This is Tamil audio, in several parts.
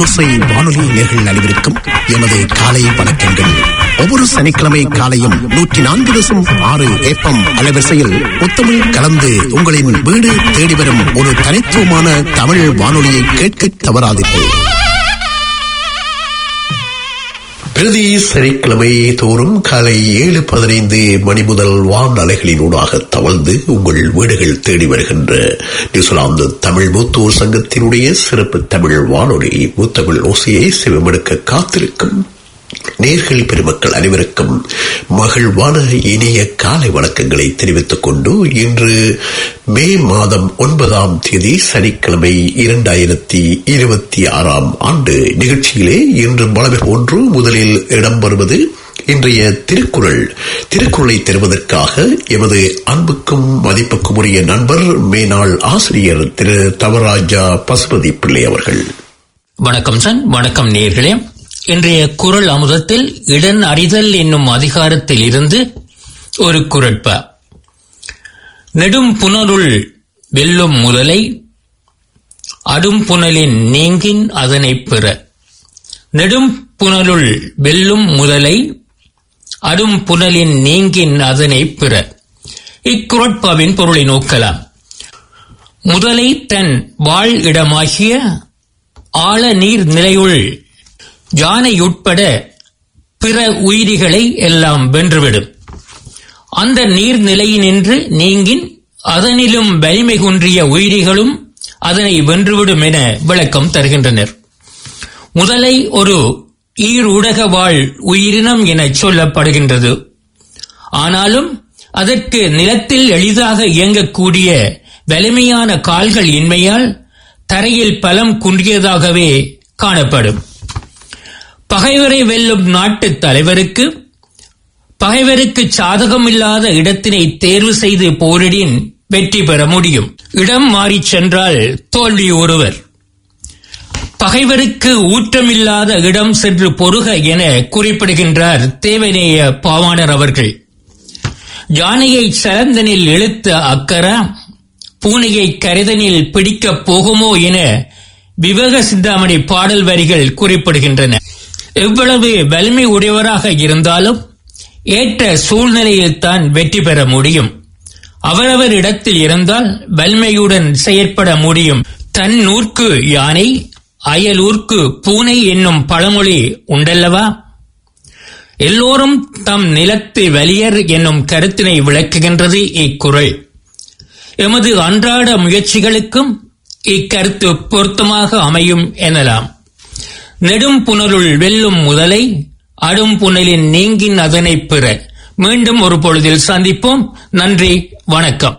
தமிழோசை வானொலி நேர்கள் அனைவருக்கும் எமது காலை வணக்கங்கள் ஒவ்வொரு சனிக்கிழமை காலையும் நூற்றி நான்கு தசம் ஆறு ஏப்பம் அலைவரிசையில் முத்தமிழ் கலந்து உங்களின் வீடு தேடி வரும் ஒரு தனித்துவமான தமிழ் வானொலியை கேட்க தவறாதீர்கள் பிரதி சனிக்கிழமை தோறும் காலை ஏழு பதினைந்து மணி முதல் வான் அலைகளினூடாக தவழ்ந்து உங்கள் வீடுகள் தேடி வருகின்ற நியூசிலாந்து தமிழ் மூத்தோர் சங்கத்தினுடைய சிறப்பு தமிழ் வானொலி மூத்தமிழ் ஓசையை செவமெடுக்க காத்திருக்கும் நேர்கள் பெருமக்கள் அனைவருக்கும் மகிழ்வான இனிய காலை வணக்கங்களை தெரிவித்துக் கொண்டு இன்று மே மாதம் ஒன்பதாம் தேதி சனிக்கிழமை இரண்டாயிரத்தி இருபத்தி ஆறாம் ஆண்டு நிகழ்ச்சியிலே இன்று மலர் ஒன்று முதலில் இடம்பெறுவது இன்றைய திருக்குறள் திருக்குறளை தருவதற்காக எமது அன்புக்கும் மதிப்புக்கும் உரிய நண்பர் மேனாள் ஆசிரியர் திரு தவராஜா பசுபதி பிள்ளை அவர்கள் வணக்கம் சன் வணக்கம் நேர்களே இன்றைய குரல் அமுதத்தில் இடன் அறிதல் என்னும் அதிகாரத்தில் இருந்து ஒரு குரட்பா நெடும் புனருள் வெல்லும் முதலை அடும் புனலின் நீங்கின் அதனைப் பெற நெடும் புனலுள் வெல்லும் முதலை அடும் புனலின் நீங்கின் அதனைப் பெற இக்குரட்பாவின் பொருளை நோக்கலாம் முதலை தன் வாழ் இடமாகிய ஆழ நீர் நிலையுள் யானையுட்பட பிற உயிரிகளை எல்லாம் வென்றுவிடும் அந்த நீர்நிலையினின்று நீங்கின் அதனிலும் வலிமை குன்றிய உயிரிகளும் அதனை வென்றுவிடும் என விளக்கம் தருகின்றனர் முதலை ஒரு ஈருடக வாழ் உயிரினம் என சொல்லப்படுகின்றது ஆனாலும் அதற்கு நிலத்தில் எளிதாக இயங்கக்கூடிய வலிமையான கால்கள் இன்மையால் தரையில் பலம் குன்றியதாகவே காணப்படும் பகைவரை வெல்லும் நாட்டு தலைவருக்கு பகைவருக்கு சாதகமில்லாத இடத்தினை தேர்வு செய்து போரிடின் வெற்றி பெற முடியும் இடம் மாறிச் சென்றால் தோல்வி ஒருவர் பகைவருக்கு ஊற்றமில்லாத இடம் சென்று பொருக என குறிப்பிடுகின்றார் தேவநேய பாவாணர் அவர்கள் யானையை சலந்தனில் இழுத்த அக்கரா பூனையை கருதனில் பிடிக்கப் போகுமோ என விவேக சிந்தாமணி பாடல் வரிகள் குறிப்பிடுகின்றன எவ்வளவு வலிமை உடையவராக இருந்தாலும் ஏற்ற சூழ்நிலையில் தான் வெற்றி பெற முடியும் அவரவர் இடத்தில் இருந்தால் வலிமையுடன் செயற்பட முடியும் தன் ஊர்க்கு யானை அயலூர்க்கு பூனை என்னும் பழமொழி உண்டல்லவா எல்லோரும் தம் நிலத்து வலியர் என்னும் கருத்தினை விளக்குகின்றது இக்குறள் எமது அன்றாட முயற்சிகளுக்கும் இக்கருத்து பொருத்தமாக அமையும் எனலாம் நெடும் புனருள் வெல்லும் முதலை அடும் புனலின் நீங்கின் அதனைப் பெற மீண்டும் ஒரு பொழுதில் சந்திப்போம் நன்றி வணக்கம்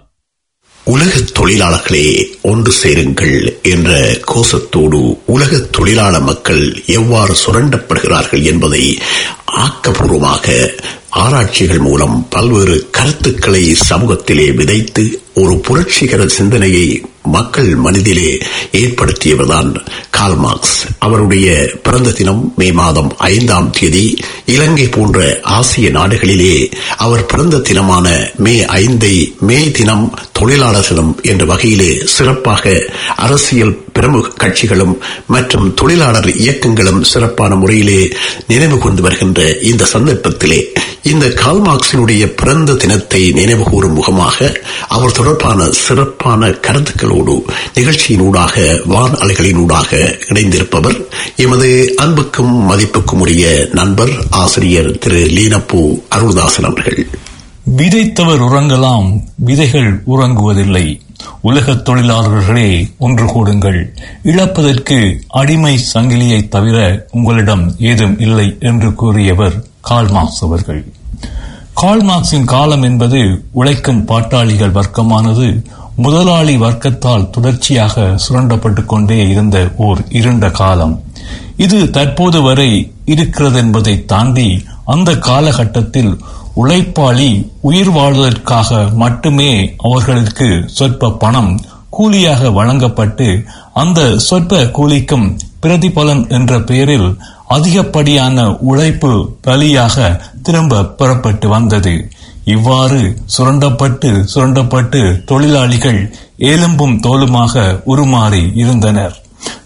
உலக தொழிலாளர்களே ஒன்று சேருங்கள் என்ற கோஷத்தோடு உலக தொழிலாள மக்கள் எவ்வாறு சுரண்டப்படுகிறார்கள் என்பதை ஆக்கப்பூர்வமாக ஆராய்ச்சிகள் மூலம் பல்வேறு கருத்துக்களை சமூகத்திலே விதைத்து ஒரு புரட்சிகர சிந்தனையை மக்கள் மனதிலே ஏற்படுத்தியவர்தான் கால்மார்க்ஸ் அவருடைய பிறந்த தினம் மே மாதம் ஐந்தாம் தேதி இலங்கை போன்ற ஆசிய நாடுகளிலே அவர் பிறந்த தினமான மே ஐந்தை மே தினம் தொழிலாளர் தினம் என்ற வகையிலே சிறப்பாக அரசியல் பிரமுக கட்சிகளும் மற்றும் தொழிலாளர் இயக்கங்களும் சிறப்பான முறையிலே நினைவு கொண்டு வருகின்ற இந்த சந்தர்ப்பத்திலே இந்த கால்மார்க்சினுடைய பிறந்த தினத்தை நினைவு கூறும் முகமாக அவர் தொடர்பான சிறப்பான கருத்துக்களோடு நிகழ்ச்சியினூடாக வான் அலைகளினூடாக இணைந்திருப்பவர் எமது அன்புக்கும் மதிப்புக்கும் உரிய நண்பர் ஆசிரியர் திரு லீனப்பூ அருள்தாசன் அவர்கள் விதைத்தவர் உறங்கலாம் விதைகள் உறங்குவதில்லை உலகத் தொழிலாளர்களே ஒன்று கூடுங்கள் இழப்பதற்கு அடிமை சங்கிலியை தவிர உங்களிடம் ஏதும் இல்லை என்று கூறியவர் கால்மார்க்ஸ் அவர்கள் கால்மார்க்ஸின் காலம் என்பது உழைக்கும் பாட்டாளிகள் வர்க்கமானது முதலாளி வர்க்கத்தால் தொடர்ச்சியாக சுரண்டப்பட்டுக் கொண்டே இருந்த ஓர் இருண்ட காலம் இது தற்போது வரை இருக்கிறது என்பதை தாண்டி அந்த காலகட்டத்தில் உழைப்பாளி உயிர் வாழ்வதற்காக மட்டுமே அவர்களுக்கு சொற்ப பணம் கூலியாக வழங்கப்பட்டு அந்த சொற்ப கூலிக்கும் பிரதிபலன் என்ற பெயரில் அதிகப்படியான உழைப்பு பலியாக திரும்ப பெறப்பட்டு வந்தது இவ்வாறு சுரண்டப்பட்டு சுரண்டப்பட்டு தொழிலாளிகள் ஏலும்பும் தோலுமாக உருமாறி இருந்தனர்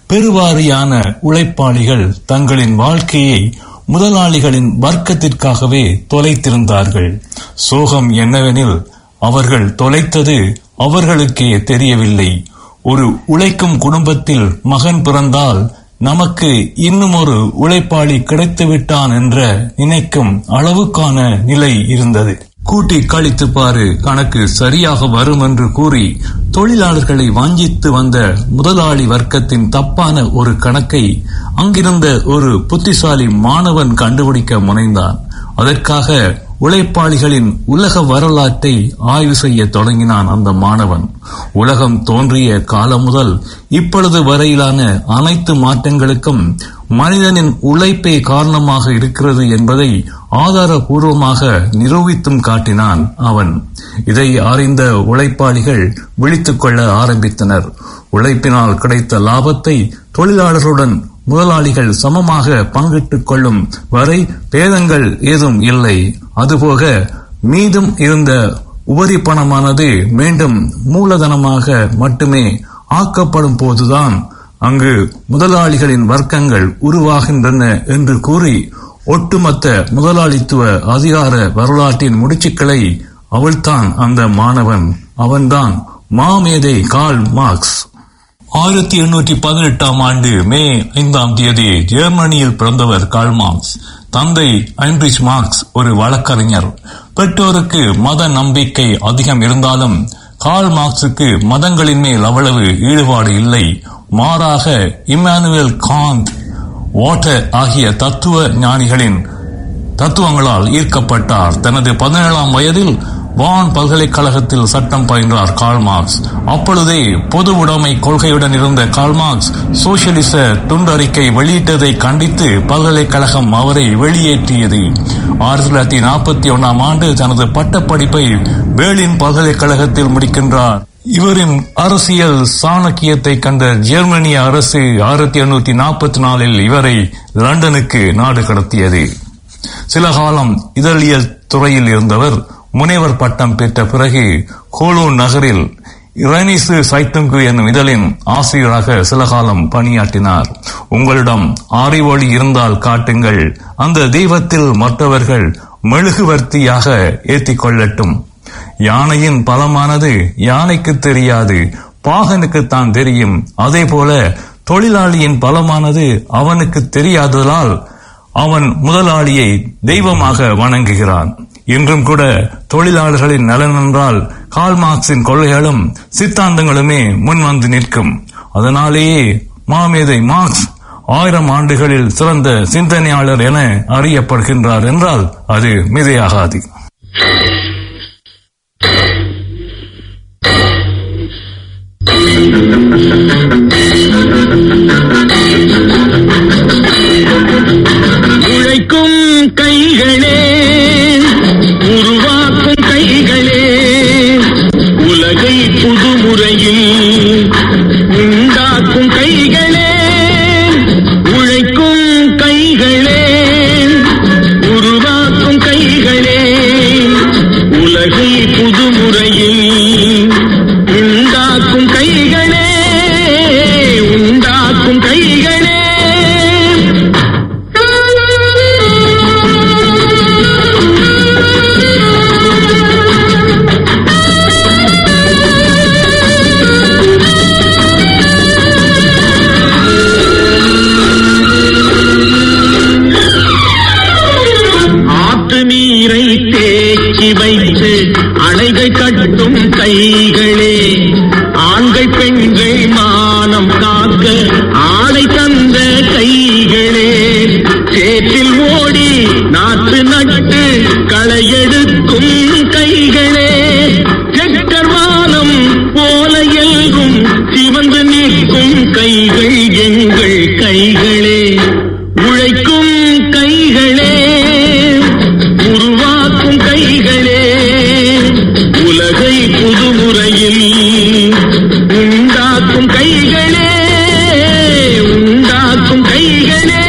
பெருவாரியான உழைப்பாளிகள் தங்களின் வாழ்க்கையை முதலாளிகளின் வர்க்கத்திற்காகவே தொலைத்திருந்தார்கள் சோகம் என்னவெனில் அவர்கள் தொலைத்தது அவர்களுக்கே தெரியவில்லை ஒரு உழைக்கும் குடும்பத்தில் மகன் பிறந்தால் நமக்கு இன்னும் ஒரு உழைப்பாளி கிடைத்துவிட்டான் என்ற நினைக்கும் அளவுக்கான நிலை இருந்தது கூட்டி கழித்து பாரு கணக்கு சரியாக வரும் என்று கூறி தொழிலாளர்களை வாஞ்சித்து வந்த முதலாளி வர்க்கத்தின் தப்பான ஒரு கணக்கை அங்கிருந்த ஒரு புத்திசாலி மாணவன் கண்டுபிடிக்க முனைந்தான் அதற்காக உழைப்பாளிகளின் உலக வரலாற்றை ஆய்வு செய்ய தொடங்கினான் அந்த மாணவன் உலகம் தோன்றிய காலம் முதல் இப்பொழுது வரையிலான அனைத்து மாற்றங்களுக்கும் மனிதனின் உழைப்பே காரணமாக இருக்கிறது என்பதை ஆதாரபூர்வமாக நிரூபித்தும் காட்டினான் அவன் இதை அறிந்த உழைப்பாளிகள் விழித்துக் கொள்ள ஆரம்பித்தனர் உழைப்பினால் கிடைத்த லாபத்தை தொழிலாளர்களுடன் முதலாளிகள் சமமாக பங்கிட்டுக் கொள்ளும் வரை பேதங்கள் ஏதும் இல்லை அதுபோக மீதும் இருந்த உபரி பணமானது மீண்டும் மூலதனமாக மட்டுமே ஆக்கப்படும் போதுதான் அங்கு முதலாளிகளின் வர்க்கங்கள் உருவாகின்றன என்று கூறி ஒட்டுமொத்த முதலாளித்துவ அதிகார வரலாற்றின் முடிச்சுக்களை அவிழ்த்தான் அந்த மாணவன் அவன்தான் மாமேதை கால் மார்க்ஸ் ஆயிரத்தி எண்ணூற்றி பதினெட்டாம் ஆண்டு மே ஐந்தாம் தேதி ஜெர்மனியில் பிறந்தவர் கால் மார்க்ஸ் தந்தை ஐன்ரிச் மார்க்ஸ் ஒரு வழக்கறிஞர் பெற்றோருக்கு மத நம்பிக்கை அதிகம் இருந்தாலும் கால் மார்க்ஸுக்கு மதங்களின் மேல் அவ்வளவு ஈடுபாடு இல்லை மாறாக இம்மானுவேல் காந்த் வாட்டர் ஆகிய தத்துவ ஞானிகளின் தத்துவங்களால் ஈர்க்கப்பட்டார் தனது பதினேழாம் வயதில் வான் பல்கலைக்கழகத்தில் சட்டம் பயின்றார் கால் மார்க்ஸ் அப்பொழுதே பொது உடைமை கொள்கையுடன் இருந்த கால் மார்க்ஸ் சோசியலிச துண்டறிக்கை வெளியிட்டதை கண்டித்து பல்கலைக்கழகம் அவரை வெளியேற்றியது ஆயிரத்தி தொள்ளாயிரத்தி நாற்பத்தி ஒன்னாம் ஆண்டு தனது பட்டப்படிப்பை பேர்லின் பல்கலைக்கழகத்தில் முடிக்கின்றார் இவரின் அரசியல் சாணக்கியத்தை கண்ட ஜெர்மனிய அரசு ஆயிரத்தி எண்ணூத்தி நாற்பத்தி நாலில் இவரை லண்டனுக்கு நாடு கடத்தியது சில காலம் இதழியல் துறையில் இருந்தவர் முனைவர் பட்டம் பெற்ற பிறகு கோலோன் நகரில் இரணிசு சைத்துங்கு என்னும் இதழின் ஆசிரியராக சில காலம் பணியாற்றினார் உங்களிடம் அறிவொளி இருந்தால் காட்டுங்கள் அந்த தெய்வத்தில் மற்றவர்கள் மெழுகுவர்த்தியாக ஏற்றிக் கொள்ளட்டும் யானையின் பலமானது யானைக்கு தெரியாது பாகனுக்குத்தான் தெரியும் அதே போல தொழிலாளியின் பலமானது அவனுக்கு தெரியாததால் அவன் முதலாளியை தெய்வமாக வணங்குகிறான் இன்றும் கூட தொழிலாளர்களின் நலன் என்றால் கால் மார்க்சின் கொள்கைகளும் சித்தாந்தங்களுமே முன்வந்து நிற்கும் அதனாலேயே மாமேதை மார்க்ஸ் ஆயிரம் ஆண்டுகளில் சிறந்த சிந்தனையாளர் என அறியப்படுகின்றார் என்றால் அது மிதையாகாது உழைக்கும் கைகளே உருவாக்கும் கைகளே உலகை புதுமுறையில் உண்டாக்கும் கைகளே உழைக்கும் கைகளே உருவாக்கும் கைகளே உலகை புதுமுறையில் உண்டாக்கும் கைகளே உண்டாக்கும் கைகளே ஆற்று நீரை தேக்கி வைத்து அணைகள் கட்டும் கைகளே ஆண்கள் பெண்கள் மானம் காக்க ஆடை தந்த கைகளே சேற்றில் ஓடி நாற்று நட்டு களையெடுக்கும் கைகளே செக்கர் வானம் போல எல்கும் சிவந்து நிற்கும் கைகள் எங்கள் கைகளே உழைக்கும் கைகளே உருவாக்கும் கைகளே உலகை புதுமுறையில் உண்டாக்கும் கைகளே உண்டாக்கும் கைகளே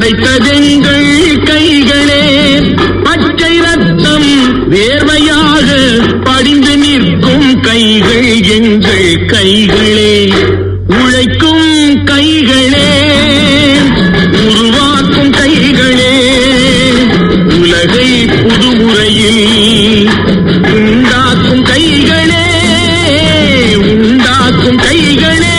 உழைத்ததெங்கள் கைகளே பச்சை ரத்தம் வேர்வையாக படிந்து நிற்கும் கைகள் எங்கள் கைகளே உழைக்கும் கைகளே உருவாக்கும் கைகளே உலகை புதுமுறையில் உண்டாக்கும் கைகளே உண்டாக்கும் கைகளே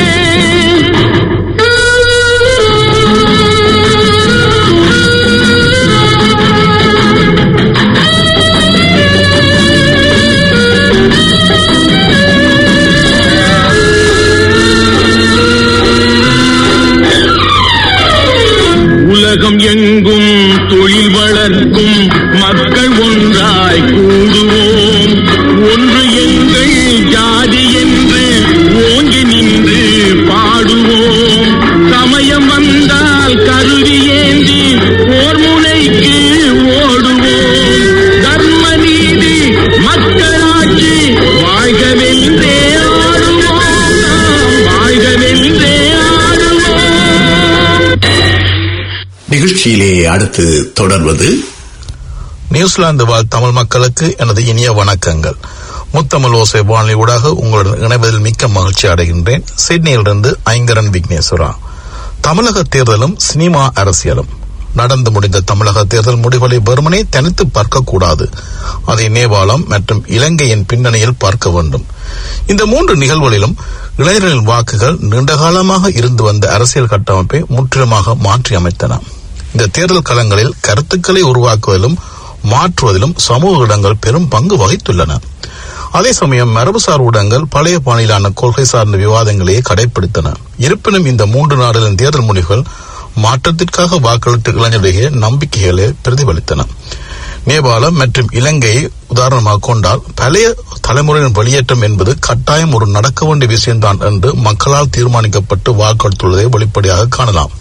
உலகம் எங்கும் தொழில் வளர்க்கும் மக்கள் ஒன்றாய் கூடுவோம் ஒன்று எங்கள் ஜாதி என்று ஓங்கி நின்று பாடுவோம் சமயம் வந்தால் கருவி ஏந்தி போர் முனைக்கு ஓடுவோம் தர்ம நீதி மக்களாட்சி வாழ்கவென்றே ஆடுவோம் நாம் வாழ்கவென்றே ஆடுவோம் நிகழ்ச்சியிலே அடுத்து தொடர்வது நியூசிலாந்து வாழ் தமிழ் மக்களுக்கு எனது இனிய வணக்கங்கள் முத்தமிழ் ஓசை வானொலி ஊடாக உங்களுடன் இணைவதில் மிக்க மகிழ்ச்சி அடைகின்றேன் சிட்னியிலிருந்து ஐங்கரன் விக்னேஸ்வரா தமிழக தேர்தலும் சினிமா அரசியலும் நடந்து முடிந்த தமிழக தேர்தல் முடிவுகளை வெறுமனே தனித்து பார்க்கக்கூடாது அதை நேபாளம் மற்றும் இலங்கையின் பின்னணியில் பார்க்க வேண்டும் இந்த மூன்று நிகழ்வுகளிலும் இளைஞர்களின் வாக்குகள் நீண்டகாலமாக இருந்து வந்த அரசியல் கட்டமைப்பை முற்றிலுமாக மாற்றி அமைத்தன இந்த தேர்தல் களங்களில் கருத்துக்களை உருவாக்குவதிலும் மாற்றுவதிலும் சமூக இடங்கள் பெரும் பங்கு வகித்துள்ளன அதே சமயம் மரபுசார் ஊடகங்கள் பழைய பாணியிலான கொள்கை சார்ந்த விவாதங்களையே கடைபிடித்தன இருப்பினும் இந்த மூன்று நாடுகளின் தேர்தல் முடிவுகள் மாற்றத்திற்காக வாக்களித்த இளைஞருடைய நம்பிக்கைகளை பிரதிபலித்தன நேபாளம் மற்றும் இலங்கையை உதாரணமாக கொண்டால் பழைய தலைமுறையின் வெளியேற்றம் என்பது கட்டாயம் ஒரு நடக்க வேண்டிய விஷயம்தான் என்று மக்களால் தீர்மானிக்கப்பட்டு வாக்களித்துள்ளதை வெளிப்படையாக காணலாம்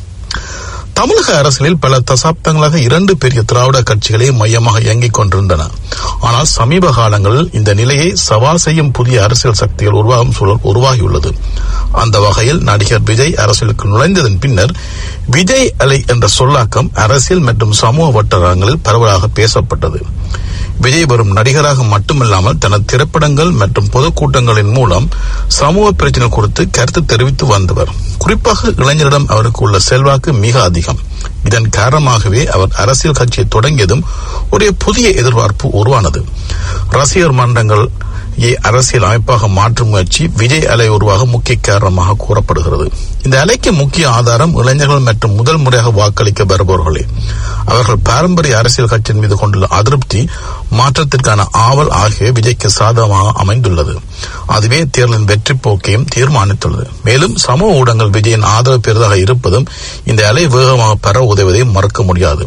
தமிழக அரசியலில் பல தசாப்தங்களாக இரண்டு பெரிய திராவிட கட்சிகளே மையமாக இயங்கிக் கொண்டிருந்தன ஆனால் சமீப காலங்களில் இந்த நிலையை சவால் செய்யும் புதிய அரசியல் சக்திகள் உருவாகும் சூழல் உருவாகியுள்ளது அந்த வகையில் நடிகர் விஜய் அரசியலுக்கு நுழைந்ததன் பின்னர் விஜய் அலை என்ற சொல்லாக்கம் அரசியல் மற்றும் சமூக வட்டாரங்களில் பரவலாக பேசப்பட்டது விஜய் வரும் நடிகராக மட்டுமில்லாமல் தனது திரைப்படங்கள் மற்றும் பொதுக்கூட்டங்களின் மூலம் சமூக பிரச்சனை குறித்து கருத்து தெரிவித்து வந்தவர் குறிப்பாக இளைஞரிடம் அவருக்கு உள்ள செல்வாக்கு மிக அதிகம் இதன் காரணமாகவே அவர் அரசியல் கட்சியை தொடங்கியதும் ஒரு புதிய எதிர்பார்ப்பு உருவானது ரசிகர் மன்றங்கள் ஏ அரசியல் அமைப்பாக மாற்றும் முயற்சி விஜய் அலை உருவாக முக்கிய காரணமாக கூறப்படுகிறது இந்த அலைக்கு முக்கிய ஆதாரம் இளைஞர்கள் மற்றும் முதல் முறையாக வாக்களிக்க வருபவர்களே அவர்கள் பாரம்பரிய அரசியல் கட்சியின் மீது கொண்டுள்ள அதிருப்தி மாற்றத்திற்கான ஆவல் ஆகியவை விஜய்க்கு சாதகமாக அமைந்துள்ளது அதுவே தேர்தலின் வெற்றி போக்கையும் தீர்மானித்துள்ளது மேலும் சமூக ஊடகங்கள் விஜயின் ஆதரவு பெரிதாக இருப்பதும் இந்த அலை வேகமாக பெற உதவுவதை மறுக்க முடியாது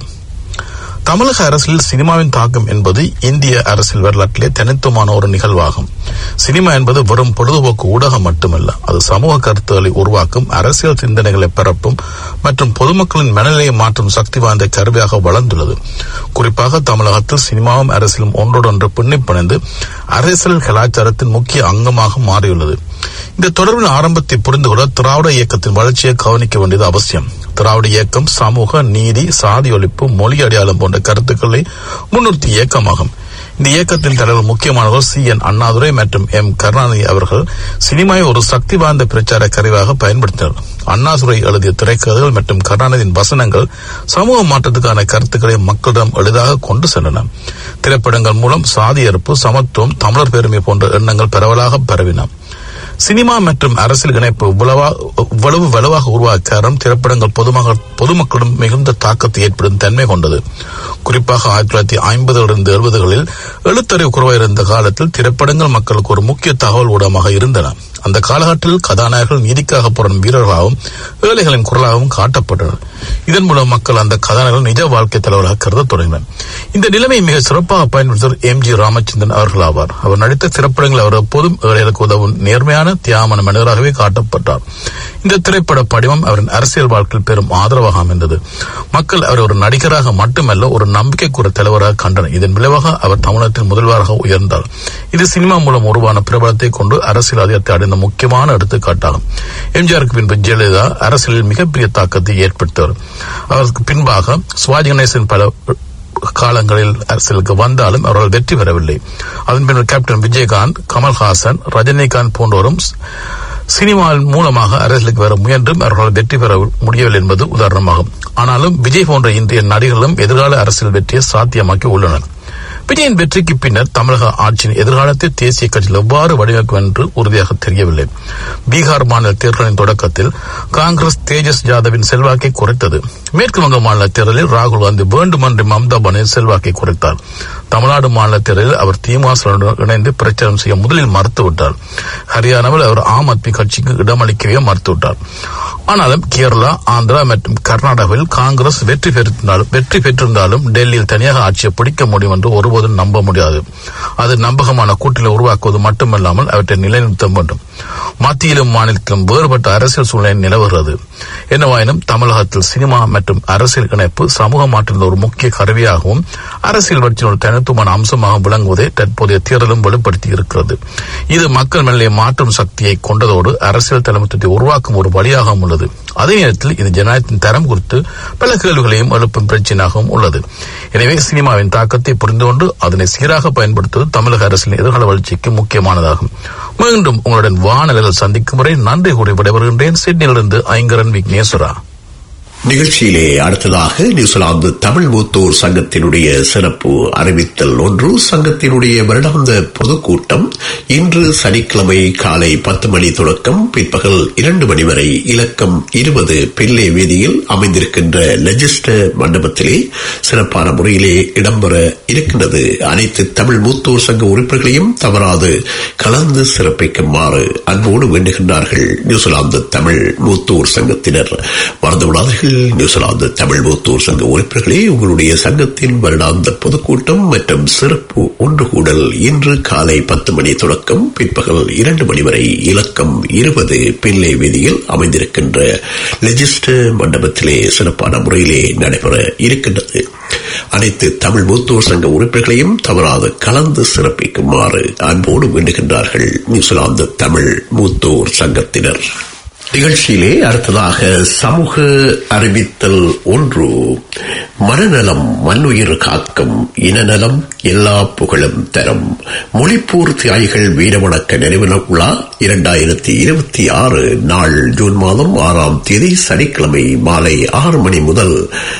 தமிழக அரசியல் சினிமாவின் தாக்கம் என்பது இந்திய அரசியல் வரலாற்றிலே தனித்துவமான ஒரு நிகழ்வாகும் சினிமா என்பது வெறும் பொழுதுபோக்கு ஊடகம் மட்டுமல்ல அது சமூக கருத்துக்களை உருவாக்கும் அரசியல் சிந்தனைகளை பரப்பும் மற்றும் பொதுமக்களின் மனநிலையை மாற்றும் சக்தி வாய்ந்த கருவியாக வளர்ந்துள்ளது குறிப்பாக தமிழகத்தில் சினிமாவும் அரசியலும் ஒன்றோடொன்று பின்னிப்பிணைந்து அரசியல் கலாச்சாரத்தின் முக்கிய அங்கமாக மாறியுள்ளது இந்த தொடர்பின் ஆரம்பத்தை புரிந்து கொள்ள திராவிட இயக்கத்தின் வளர்ச்சியை கவனிக்க வேண்டியது அவசியம் திராவிட இயக்கம் சமூக நீதி சாதி ஒழிப்பு மொழி அடையாளம் போன்ற கருத்துக்களை முன்னிறுத்தி இயக்கமாகும் இந்த இயக்கத்தின் தலைவர் முக்கியமானவர் சி என் அண்ணாதுரை மற்றும் எம் கருணாநிதி அவர்கள் சினிமாவை ஒரு சக்தி வாய்ந்த பிரச்சார கருவியாக பயன்படுத்தினர் அண்ணாதுரை எழுதிய திரைக்கதைகள் மற்றும் கருணாநிதியின் வசனங்கள் சமூக மாற்றத்துக்கான கருத்துக்களை மக்களிடம் எளிதாக கொண்டு சென்றன திரைப்படங்கள் மூலம் சாதி எறுப்பு சமத்துவம் தமிழர் பெருமை போன்ற எண்ணங்கள் பரவலாக பரவின சினிமா மற்றும் அரசியல் இணைப்பு இவ்வளவா- இவ்வளவு வலுவாக உருவாக்க காரணம் திரைப்படங்கள் பொதுமக்கள் பொதுமக்களிடம் மிகுந்த தாக்கத்தை ஏற்படும் தன்மை கொண்டது குறிப்பாக ஆயிரத்தி தொள்ளாயிரத்தி ஐம்பதுகளிலிருந்து எழுபதுகளில் எழுத்தறிவு குறைவாயிருந்த காலத்தில் திரைப்படங்கள் மக்களுக்கு ஒரு முக்கிய தகவல் ஊடகமாக இருந்தன அந்த காலகட்டத்தில் கதாநாயகர்கள் நீதிக்காக போராடும் வீரர்களாகவும் ஏழைகளின் குரலாகவும் காட்டப்பட்டனர் இதன் மூலம் மக்கள் அந்த கதாநாயகர்கள் நிஜ வாழ்க்கை தலைவராக கருத தொடங்கினர் இந்த நிலைமையை மிக சிறப்பாக பயன்படுத்தவர் எம் ஜி ராமச்சந்திரன் அவர்கள் ஆவார் அவர் நடித்த திரைப்படங்கள் அவர் எப்போதும் ஏழைகளுக்கு உதவும் நேர்மையான தியாகமான மனிதராகவே காட்டப்பட்டார் இந்த திரைப்பட படிவம் அவரின் அரசியல் வாழ்க்கையில் பெரும் ஆதரவாக அமைந்தது மக்கள் அவர் ஒரு நடிகராக மட்டுமல்ல ஒரு நம்பிக்கைக்குரிய தலைவராக கண்டனர் இதன் விளைவாக அவர் தமிழகத்தின் முதல்வராக உயர்ந்தார் இது சினிமா மூலம் உருவான பிரபலத்தை கொண்டு அரசியல் அதிகாரத்தை அடைந்த சிறந்த முக்கியமான எடுத்துக்காட்டாகும் எம்ஜிஆருக்கு பின்பு ஜெயலலிதா அரசியலில் மிகப்பெரிய தாக்கத்தை ஏற்படுத்தியவர் அவருக்கு பின்பாக சிவாஜி கணேசன் பல காலங்களில் அரசியலுக்கு வந்தாலும் அவர்கள் வெற்றி பெறவில்லை அதன் பின்னர் கேப்டன் விஜயகாந்த் கமல்ஹாசன் ரஜினிகாந்த் போன்றோரும் சினிமாவின் மூலமாக அரசியலுக்கு வர முயன்றும் அவர்களால் வெற்றி பெற முடியவில்லை என்பது உதாரணமாகும் ஆனாலும் விஜய் போன்ற இன்றைய நடிகர்களும் எதிர்கால அரசியல் வெற்றியை சாத்தியமாக்கி உள்ளனர் விஜயின் வெற்றிக்கு பின்னர் தமிழக ஆட்சியின் எதிர்காலத்தை தேசிய கட்சியில் எவ்வாறு வடிவமைக்கும் என்று உறுதியாக தெரியவில்லை பீகார் மாநில தேர்தலின் தொடக்கத்தில் காங்கிரஸ் தேஜஸ் யாதவின் செல்வாக்கை குறைத்தது மேற்கு வங்க மாநில தேர்தலில் ராகுல் காந்தி வேண்டுமென்று மம்தா பானர்ஜி செல்வாக்கை குறைத்தார் தமிழ்நாடு மாநில தேர்தலில் அவர் திமுக இணைந்து பிரச்சாரம் செய்ய முதலில் மறுத்துவிட்டார் ஹரியானாவில் அவர் ஆம் ஆத்மி கட்சிக்கு இடமளிக்கவே மறுத்துவிட்டார் ஆனாலும் கேரளா ஆந்திரா மற்றும் கர்நாடகாவில் காங்கிரஸ் வெற்றி பெற்றிருந்தாலும் வெற்றி பெற்றிருந்தாலும் டெல்லியில் தனியாக ஆட்சியை பிடிக்க முடியும் என்று ஒருபோதும் நம்ப முடியாது அது நம்பகமான கூட்டணி உருவாக்குவது மட்டுமல்லாமல் அவற்றை நிலைநிறுத்த வேண்டும் மத்தியிலும் மாநிலத்திலும் வேறுபட்ட அரசியல் சூழ்நிலை நிலவுகிறது என்னவாயினும் தமிழகத்தில் சினிமா மற்றும் அரசியல் இணைப்பு சமூக மாற்றத்தில் ஒரு முக்கிய கருவியாகவும் அரசியல் வளர்ச்சியின் ஒரு தனித்துவமான அம்சமாக விளங்குவதை தற்போதைய தேர்தலும் வெளிப்படுத்தி இருக்கிறது இது மக்கள் மேலே மாற்றும் சக்தியை கொண்டதோடு அரசியல் தலைமைத்துவத்தை உருவாக்கும் ஒரு வழியாகவும் உள்ளது அதே நேரத்தில் இது ஜனநாயகத்தின் தரம் குறித்து பல கேள்விகளையும் எழுப்பும் பிரச்சனையாகவும் உள்ளது எனவே சினிமாவின் தாக்கத்தை புரிந்து கொண்டு அதனை சீராக பயன்படுத்துவது தமிழக அரசியலின் எதிர்கால வளர்ச்சிக்கு முக்கியமானதாகும் மீண்டும் உங்களுடன் வானலில் சந்திக்கும் முறை நன்றி கூறி விடைபெறுகின்றேன் சிட்னியிலிருந்து ஐங்கரன் விக்னேஸ்வரா நிகழ்ச்சியிலே அடுத்ததாக நியூசிலாந்து தமிழ் மூத்தோர் சங்கத்தினுடைய சிறப்பு அறிவித்தல் ஒன்று சங்கத்தினுடைய வருடாந்த பொதுக்கூட்டம் இன்று சனிக்கிழமை காலை பத்து மணி தொடக்கம் பிற்பகல் இரண்டு மணி வரை இலக்கம் இருபது பிள்ளை வீதியில் அமைந்திருக்கின்ற லெஜிஸ்டர் மண்டபத்திலே சிறப்பான முறையிலே இடம்பெற இருக்கின்றது அனைத்து தமிழ் மூத்தோர் சங்க உறுப்பினர்களையும் தவறாது கலந்து சிறப்பிக்குமாறு அன்போடு வேண்டுகின்றார்கள் நியூசிலாந்து தமிழ் மூத்தோர் சங்கத்தினர் மறந்துவிடாதீர்கள் நியூசிலாந்து தமிழ் மூத்தோர் சங்க உறுப்பினர்களே உங்களுடைய சங்கத்தின் வருடாந்த பொதுக்கூட்டம் மற்றும் சிறப்பு ஒன்று கூடல் இன்று காலை பத்து மணி தொடக்கம் பிற்பகல் இரண்டு மணி வரை இலக்கம் இருபது பிள்ளை வீதியில் அமைந்திருக்கின்ற லெஜிஸ்டர் மண்டபத்திலே சிறப்பான முறையிலே நடைபெற இருக்கின்றது அனைத்து தமிழ் மூத்தோர் சங்க உறுப்பினர்களையும் தவறாது கலந்து சிறப்பிக்குமாறு அன்போடு வேண்டுகின்றார்கள் நியூசிலாந்து தமிழ் மூத்தோர் சங்கத்தினர் நிகழ்ச்சியிலே அடுத்ததாக சமூக அறிவித்தல் ஒன்று மனநலம் மண்ணுயிர் காக்கும் இனநலம் எல்லா புகழும் தரும் மொழிப்போர் தியாகிகள் வீரவணக்க நினைவு விழா இரண்டாயிரத்தி இருபத்தி ஆறு நாள் ஜூன் மாதம் ஆறாம் தேதி சனிக்கிழமை மாலை ஆறு மணி முதல்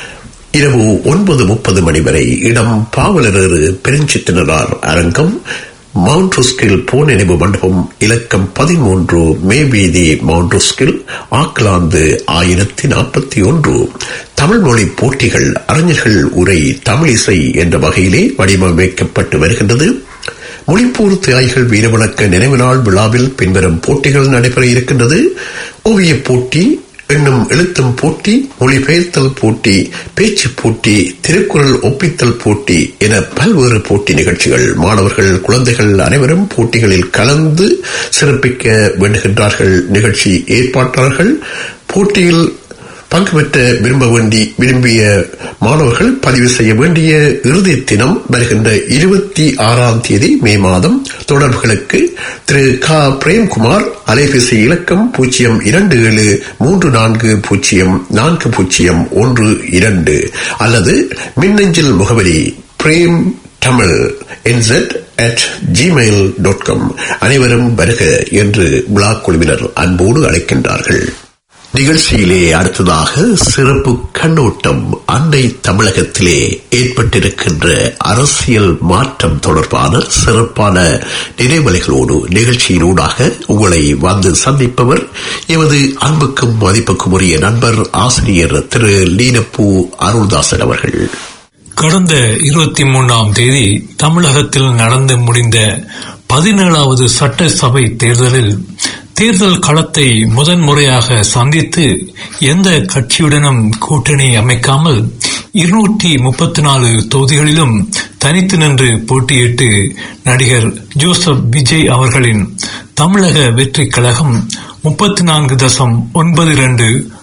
இரவு ஒன்பது முப்பது மணி வரை இடம் பாவலரேறு பெருஞ்சித்தினரார் அரங்கம் மவுண்ட் ருஸ்கில் போர் நினைவு மண்டபம் இலக்கம் பதிமூன்று மே வீதி மவுண்ட் ருஸ்கில் ஆக்லாந்து ஆயிரத்தி நாற்பத்தி ஒன்று தமிழ் மொழி போட்டிகள் அறிஞர்கள் உரை தமிழிசை என்ற வகையிலே வடிவமைக்கப்பட்டு வருகின்றது மொழிப்போர் தியாகிகள் வீரவணக்க நினைவு நாள் விழாவில் பின்வரும் போட்டிகள் நடைபெற இருக்கின்றது ஓவியப் போட்டி எண்ணும் எழுத்தும் போட்டி மொழிபெயர்த்தல் போட்டி பேச்சு போட்டி திருக்குறள் ஒப்பித்தல் போட்டி என பல்வேறு போட்டி நிகழ்ச்சிகள் மாணவர்கள் குழந்தைகள் அனைவரும் போட்டிகளில் கலந்து சிறப்பிக்க வேண்டுகின்றார்கள் நிகழ்ச்சி ஏற்பாட்டாளர்கள் போட்டியில் பங்கு பெற்ற விரும்ப வேண்டி விரும்பிய மாணவர்கள் பதிவு செய்ய வேண்டிய இறுதி தினம் வருகின்ற இருபத்தி ஆறாம் தேதி மே மாதம் தொடர்புகளுக்கு திரு க பிரேம்குமார் அலைபேசி இலக்கம் பூஜ்ஜியம் இரண்டு ஏழு மூன்று நான்கு பூஜ்ஜியம் நான்கு பூஜ்ஜியம் ஒன்று இரண்டு அல்லது மின்னஞ்சல் முகவரி பிரேம் தமிழ் என்செட் அட் ஜிமெயில் டாட் காம் அனைவரும் வருக என்று விழா குழுவினர் அன்போடு அழைக்கின்றார்கள் நிகழ்ச்சியிலே அடுத்ததாக சிறப்பு கண்ணோட்டம் அன்னை தமிழகத்திலே ஏற்பட்டிருக்கின்ற அரசியல் மாற்றம் தொடர்பான சிறப்பான நினைவலைகளோடு நிகழ்ச்சியினூடாக உங்களை வந்து சந்திப்பவர் எமது அன்புக்கும் மதிப்புக்கும் உரிய நண்பர் ஆசிரியர் திரு லீனப்பூ அருள்தாசன் அவர்கள் கடந்த இருபத்தி மூன்றாம் தேதி தமிழகத்தில் நடந்து முடிந்த பதினேழாவது சட்டசபை தேர்தலில் தேர்தல் களத்தை முதன்முறையாக சந்தித்து எந்த கட்சியுடனும் கூட்டணி அமைக்காமல் இருநூற்றி முப்பத்தி நாலு தொகுதிகளிலும் தனித்து நின்று போட்டியிட்டு நடிகர் ஜோசப் விஜய் அவர்களின் தமிழக வெற்றி கழகம் முப்பத்தி நான்கு தசம் ஒன்பது இரண்டு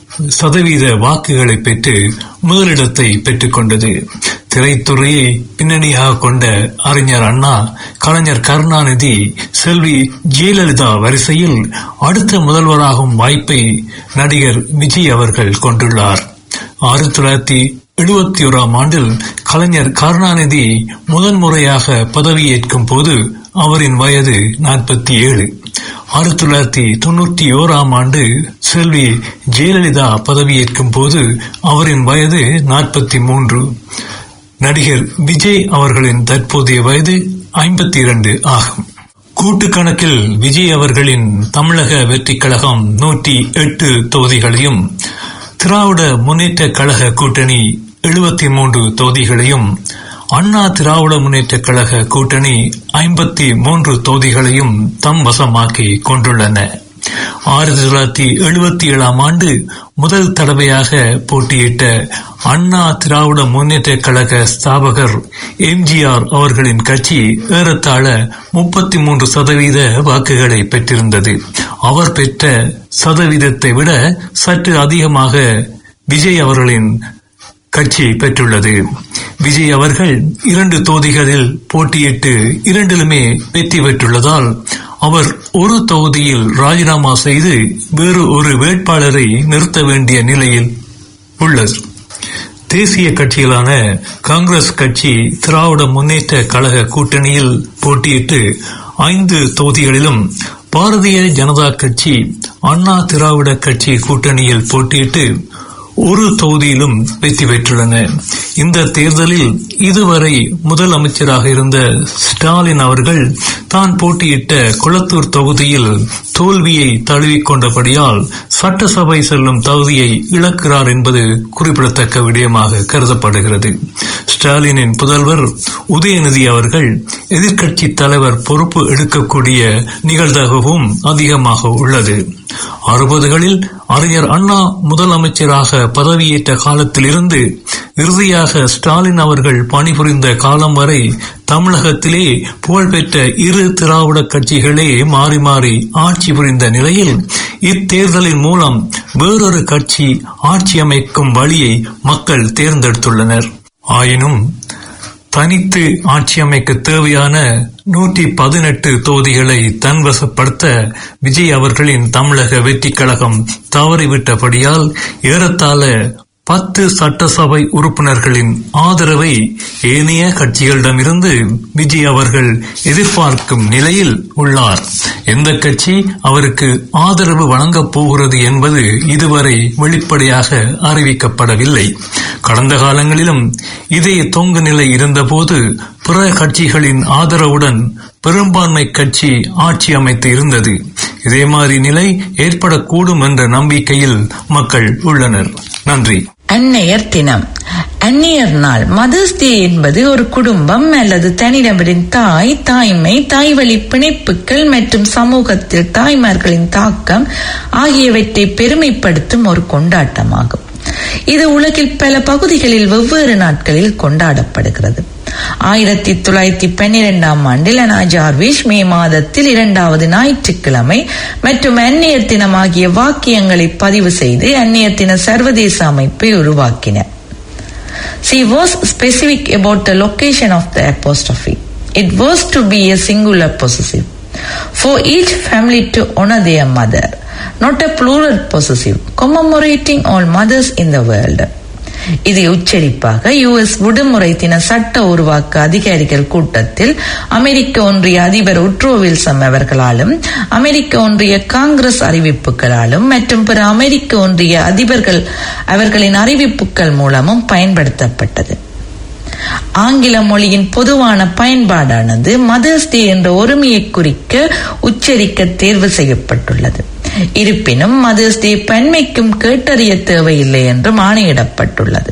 சதவீத வாக்குகளை பெற்று முதலிடத்தை பெற்றுக் கொண்டது திரைத்துறையை பின்னணியாக கொண்ட அறிஞர் அண்ணா கலைஞர் கருணாநிதி செல்வி ஜெயலலிதா வரிசையில் அடுத்த முதல்வராகும் வாய்ப்பை நடிகர் விஜய் அவர்கள் கொண்டுள்ளார் ஆயிரத்தி தொள்ளாயிரத்தி எழுபத்தி ஓராம் ஆண்டில் கலைஞர் கருணாநிதி முதன்முறையாக பதவியேற்கும் போது அவரின் வயது நாற்பத்தி ஏழு ஆயிரத்தி தொள்ளாயிரத்தி தொண்ணூற்றி ஓராம் ஆண்டு செல்வி ஜெயலலிதா பதவியேற்கும் போது அவரின் வயது நாற்பத்தி மூன்று நடிகர் விஜய் அவர்களின் தற்போதைய வயது ஐம்பத்தி இரண்டு ஆகும் கூட்டு கணக்கில் விஜய் அவர்களின் தமிழக வெற்றிக் கழகம் நூற்றி எட்டு தொகுதிகளையும் திராவிட முன்னேற்ற கழக கூட்டணி எழுபத்தி மூன்று தொகுதிகளையும் அண்ணா திராவிட முன்னேற்ற கழக கூட்டணி ஐம்பத்தி மூன்று தொகுதிகளையும் தம் வசமாக்கி கொண்டுள்ளன ஆயிரத்தி தொள்ளாயிரத்தி எழுபத்தி ஏழாம் ஆண்டு முதல் தடவையாக போட்டியிட்ட அண்ணா திராவிட முன்னேற்ற கழக ஸ்தாபகர் எம்ஜிஆர் அவர்களின் கட்சி ஏறத்தாழ முப்பத்தி மூன்று சதவீத வாக்குகளை பெற்றிருந்தது அவர் பெற்ற சதவீதத்தை விட சற்று அதிகமாக விஜய் அவர்களின் கட்சி பெற்றுள்ளது விஜய் அவர்கள் இரண்டு தொகுதிகளில் போட்டியிட்டு இரண்டிலுமே வெற்றி பெற்றுள்ளதால் அவர் ஒரு தொகுதியில் ராஜினாமா செய்து வேறு ஒரு வேட்பாளரை நிறுத்த வேண்டிய நிலையில் உள்ளது தேசிய கட்சிகளான காங்கிரஸ் கட்சி திராவிட முன்னேற்ற கழக கூட்டணியில் போட்டியிட்டு ஐந்து தொகுதிகளிலும் பாரதிய ஜனதா கட்சி அண்ணா திராவிட கட்சி கூட்டணியில் போட்டியிட்டு ஒரு தொகுதியிலும் வெற்றி பெற்றுள்ளன இந்த தேர்தலில் இதுவரை முதலமைச்சராக இருந்த ஸ்டாலின் அவர்கள் தான் போட்டியிட்ட குளத்தூர் தொகுதியில் தோல்வியை தழுவிக்கொண்டபடியால் சட்டசபை செல்லும் தகுதியை இழக்கிறார் என்பது குறிப்பிடத்தக்க விடயமாக கருதப்படுகிறது ஸ்டாலினின் புதல்வர் உதயநிதி அவர்கள் எதிர்க்கட்சி தலைவர் பொறுப்பு எடுக்கக்கூடிய நிகழ்தகவும் அதிகமாக உள்ளது அறுபதுகளில் அறிஞர் அண்ணா முதலமைச்சராக பதவியேற்ற காலத்திலிருந்து இறுதியாக ஸ்டாலின் அவர்கள் பணிபுரிந்த காலம் வரை தமிழகத்திலே புகழ்பெற்ற இரு திராவிட கட்சிகளே மாறி மாறி ஆட்சி புரிந்த நிலையில் இத்தேர்தலின் மூலம் வேறொரு கட்சி ஆட்சி அமைக்கும் வழியை மக்கள் தேர்ந்தெடுத்துள்ளனர் ஆயினும் தனித்து ஆட்சி அமைக்க தேவையான நூற்றி பதினெட்டு தொகுதிகளை தன்வசப்படுத்த விஜய் அவர்களின் தமிழக வெற்றிக் கழகம் தவறிவிட்டபடியால் ஏறத்தாழ பத்து சட்டசபை உறுப்பினர்களின் ஆதரவை ஏனைய கட்சிகளிடமிருந்து விஜய் அவர்கள் எதிர்பார்க்கும் நிலையில் உள்ளார் எந்த கட்சி அவருக்கு ஆதரவு வழங்கப் போகிறது என்பது இதுவரை வெளிப்படையாக அறிவிக்கப்படவில்லை கடந்த காலங்களிலும் இதே தொங்கு நிலை இருந்தபோது பிற கட்சிகளின் ஆதரவுடன் பெரும்பான்மை கட்சி ஆட்சி அமைத்து இருந்தது இதே மாதிரி நிலை ஏற்படக்கூடும் என்ற நம்பிக்கையில் மக்கள் உள்ளனர் நன்றி அன்னையர் தினம் அந்நியர் நாள் மதர்ஸ் டே என்பது ஒரு குடும்பம் அல்லது தனிநபரின் தாய் தாய்மை தாய்வழி பிணைப்புகள் மற்றும் சமூகத்தில் தாய்மார்களின் தாக்கம் ஆகியவற்றை பெருமைப்படுத்தும் ஒரு கொண்டாட்டமாகும் இது உலகில் பல பகுதிகளில் வெவ்வேறு நாட்களில் கொண்டாடப்படுகிறது ஆயிரத்தி தொள்ளாயிரத்தி பன்னிரெண்டாம் ஆண்டில் அனா ஜார்விஷ் மே மாதத்தில் இரண்டாவது ஞாயிற்றுக்கிழமை மற்றும் அந்நியர் தினம் ஆகிய வாக்கியங்களை பதிவு செய்து அந்நியர் தின சர்வதேச அமைப்பை உருவாக்கினர் She was specific about the location of the apostrophe. It was to be a singular possessive. For each family to honor their mother, not a plural possessive, commemorating all mothers in the world. இது உச்சரிப்பாக யுஎஸ் விடுமுறை தின சட்ட உருவாக்க அதிகாரிகள் கூட்டத்தில் அமெரிக்க ஒன்றிய அதிபர் உட்ரோ வில்சம் அவர்களாலும் அமெரிக்க ஒன்றிய காங்கிரஸ் அறிவிப்புகளாலும் மற்றும் பிற அமெரிக்க ஒன்றிய அதிபர்கள் அவர்களின் அறிவிப்புகள் மூலமும் பயன்படுத்தப்பட்டது ஆங்கில மொழியின் பொதுவான பயன்பாடானது மதர்ஸ் டே என்ற ஒருமையை குறிக்க உச்சரிக்க தேர்வு செய்யப்பட்டுள்ளது இருப்பினும் மதர்ஸ் டே பன்மைக்கும் கேட்டறிய தேவையில்லை என்றும் ஆணையிடப்பட்டுள்ளது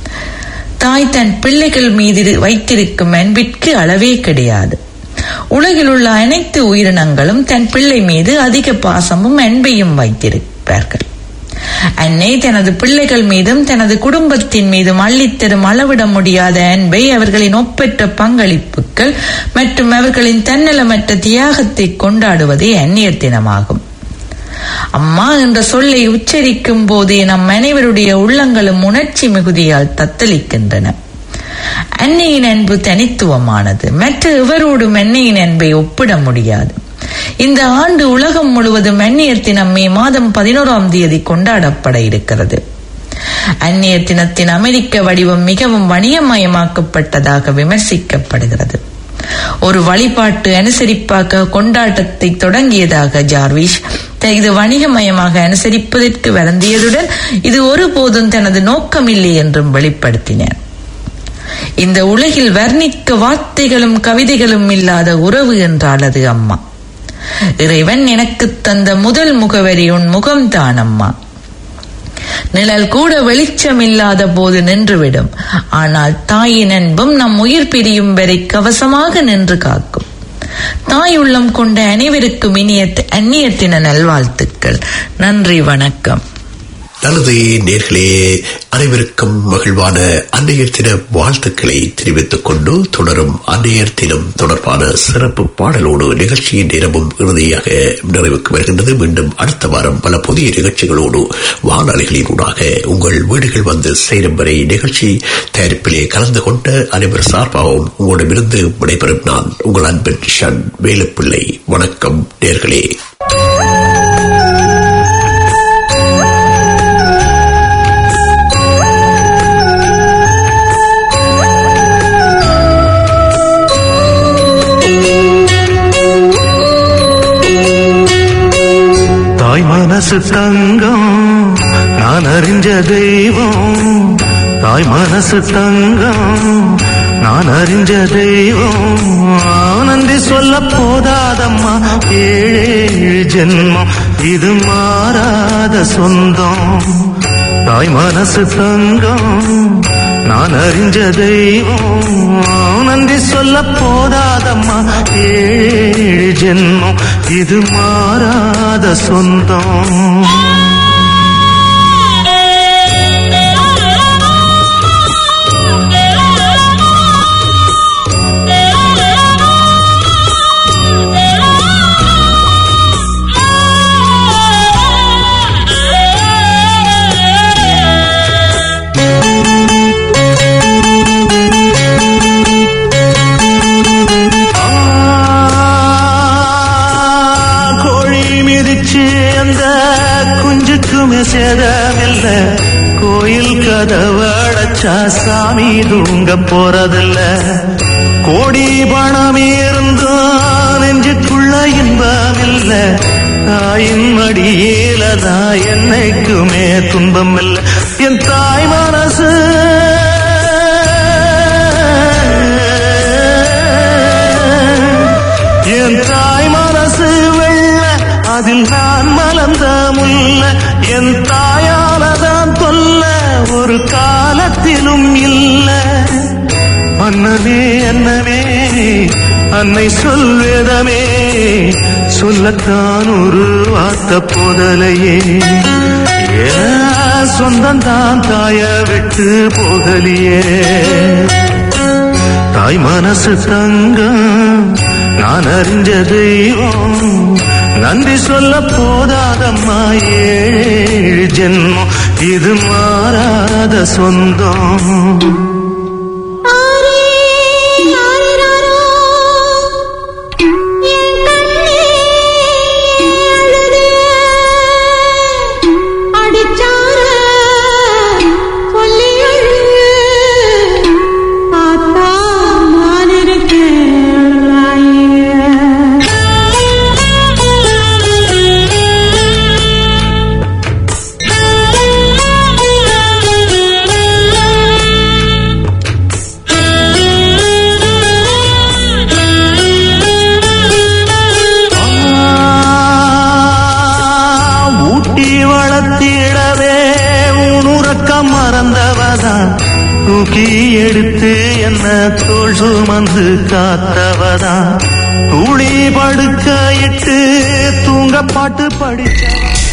தாய் தன் பிள்ளைகள் மீது வைத்திருக்கும் அன்பிற்கு அளவே கிடையாது உலகில் உள்ள அனைத்து உயிரினங்களும் தன் பிள்ளை மீது அதிக பாசமும் அன்பையும் வைத்திருப்பார்கள் அன்னை தனது பிள்ளைகள் மீதும் தனது குடும்பத்தின் மீதும் அள்ளித்தரும் அளவிட முடியாத அன்பை அவர்களின் ஒப்பற்ற பங்களிப்புகள் மற்றும் அவர்களின் தன்னலமற்ற தியாகத்தை கொண்டாடுவதே அந்நியர் தினமாகும் அம்மா என்ற சொல்லை உச்சரிக்கும் போதே நம் அனைவருடைய உள்ளங்களும் உணர்ச்சி மிகுதியால் தத்தளிக்கின்றன அன்னையின் அன்பு தனித்துவமானது மற்ற எவரோடும் அன்னையின் அன்பை ஒப்பிட முடியாது இந்த ஆண்டு உலகம் முழுவதும் அந்நியர் தினம் மே மாதம் பதினோராம் தேதி கொண்டாடப்பட இருக்கிறது அந்நியர் தினத்தின் அமெரிக்க வடிவம் மிகவும் வணிகமயமாக்கப்பட்டதாக விமர்சிக்கப்படுகிறது ஒரு வழிபாட்டு அனுசரிப்பாக கொண்டாட்டத்தை தொடங்கியதாக ஜார்விஷ் இது வணிகமயமாக அனுசரிப்பதற்கு வருந்தியதுடன் இது ஒருபோதும் தனது நோக்கமில்லை என்றும் வெளிப்படுத்தினார் இந்த உலகில் வர்ணிக்க வார்த்தைகளும் கவிதைகளும் இல்லாத உறவு என்றால் அது அம்மா இறைவன் எனக்கு தந்த முதல் முகவரி உன் முகம்தான் அம்மா நிழல் கூட வெளிச்சம் இல்லாத போது நின்றுவிடும் ஆனால் தாயின் அன்பும் நம் உயிர் பிரியும் வரை கவசமாக நின்று காக்கும் தாய் உள்ளம் கொண்ட அனைவருக்கும் இனிய அந்நியத்தின நல்வாழ்த்துக்கள் நன்றி வணக்கம் நல்லது நேர்களே அனைவருக்கும் மகிழ்வான அன்னையர் தின வாழ்த்துக்களை தெரிவித்துக் கொண்டு தொடரும் அன்னையர் தினம் தொடர்பான சிறப்பு பாடலோடு நிகழ்ச்சியின் நேரமும் இறுதியாக நிறைவுக்கு வருகின்றது மீண்டும் அடுத்த வாரம் பல புதிய நிகழ்ச்சிகளோடு வானொலிகளினூடாக உங்கள் வீடுகள் வந்து சேரும் வரை நிகழ்ச்சி தயாரிப்பிலே கலந்து கொண்ட அனைவர் சார்பாகவும் உங்களிடமிருந்து விடைபெறும் நான் உங்கள் அன்பின் ஷன் வேலுப்பிள்ளை வணக்கம் நேர்களே தாய் மனசு தங்கம் நான் அறிஞ்ச தெய்வம் தாய் மனசு தங்கம் நான் அறிஞ்ச தெய்வம் ஆனந்தி சொல்ல போதாதம்மா ஏழேழு ஜென்மம் இது மாறாத சொந்தம் தாய் மனசு தங்கம் நான் அறிஞ்ச தெய்வம் நன்றி சொல்ல போதாதம்மா ஏழு ஜென்மம் இது மாறாத சொந்தம் கோழி மிதிச்சு அந்த குஞ்சுக்குமே சேதமில்ல கோயில் கதவடைச்சா சாமி தூங்க போறதில்ல கோடி பணம் இருந்தும் நெஞ்சுக்குள்ள இன்பமில்ல தாயின் மடியில தான் என்னைக்குமே துன்பம் இல்ல என் தாய் மனசு என் தாய் மனசு வெள்ள அதில் நான் மலர்ந்த முல்ல என் தாயாலதான் தொல்ல ஒரு காலத்திலும் இல்ல அன்னமே அன்னமே அன்னை சொல்வேதமே சொல்லத்தான் ஒரு வார்த்தை போதலையே ஏன் சொந்தம் தான் தாய விட்டு போகலியே தாய் மனசு தங்கம் நான் அறிஞ்ச தெய்வம் நன்றி சொல்ல போதாதம்மா ஏழு ஜென்மம் இது மாறாத சொந்தம் ஆரே ஆரிராரோ என் கண்ணே அழுதே அடிச்சார சொல்லி அழு பார்த்தா நான் ஊட்டி வளர்த்திடவே உணுறக்கம் மறந்தவதான் தூக்கி எடுத்து என்ன தோல் சுமந்து காத்தவதான் துளி படுக்க இட்டு தூங்க பாட்டு படித்த